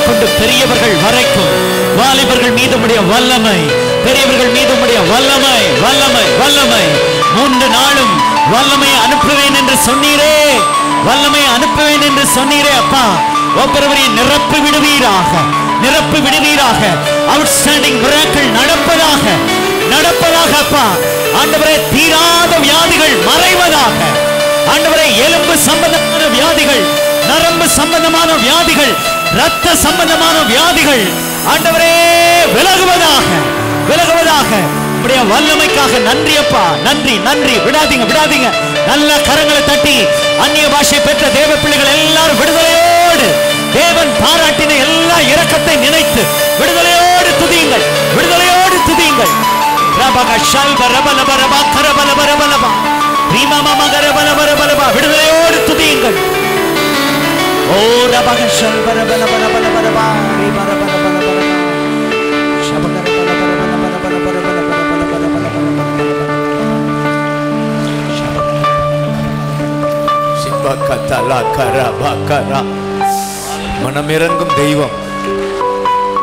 முதற்கொண்டு பெரியவர்கள் வரைக்கும் வாலிபர்கள் மீது உடைய வல்லமை பெரியவர்கள் மீது உடைய வல்லமை வல்லமை வல்லமை மூன்று நாளும் வல்லமை அனுப்புவேன் என்று சொன்னீரே வல்லமை அனுப்புவேன் என்று சொன்னீரே அப்பா ஒவ்வொருவரையும் நிரப்பி விடுவீராக நிரப்பி விடுவீராக அவுட்ஸ்டாண்டிங் மிராக்கள் நடப்பதாக நடப்பதாக அப்பா ஆண்டவரே தீராத வியாதிகள் மறைவதாக ஆண்டவரே எலும்பு சம்பந்தமான வியாதிகள் நரம்பு சம்பந்தமான வியாதிகள் ரத்த சம்பந்தமான வியாதிகள் ஆண்டவரே விலகுவதாக விலகுவதாக உடைய வல்லமைக்காக நன்றி அப்பா நன்றி நன்றி விடாதீங்க விடாதீங்க நல்ல கரங்களை தட்டி அந்நிய பாஷை பெற்ற தேவ பிள்ளைகள் எல்லாரும் விடுதலையோடு தேவன் பாராட்டின எல்லா இரக்கத்தை நினைத்து விடுதலையோடு துதியுங்கள் விடுதலையோடு துதியுங்கள் ரபக ஷல்ப ரபலப ரபா கரபலப ரபலபா ரீமமம கரபலப ரபலபா விடுதலையோடு துதியுங்கள் ஓ ரபக ஷல்ப ரபலப ரபலப ரபா ரீம ரபலப ரபலபா ஷபக ரபலப ரபலப ரபலப ரபலப ரபலப ரபலப சிம்பக்கத்தலா கரபா கரா மனமிறங்கும் தெய்வம்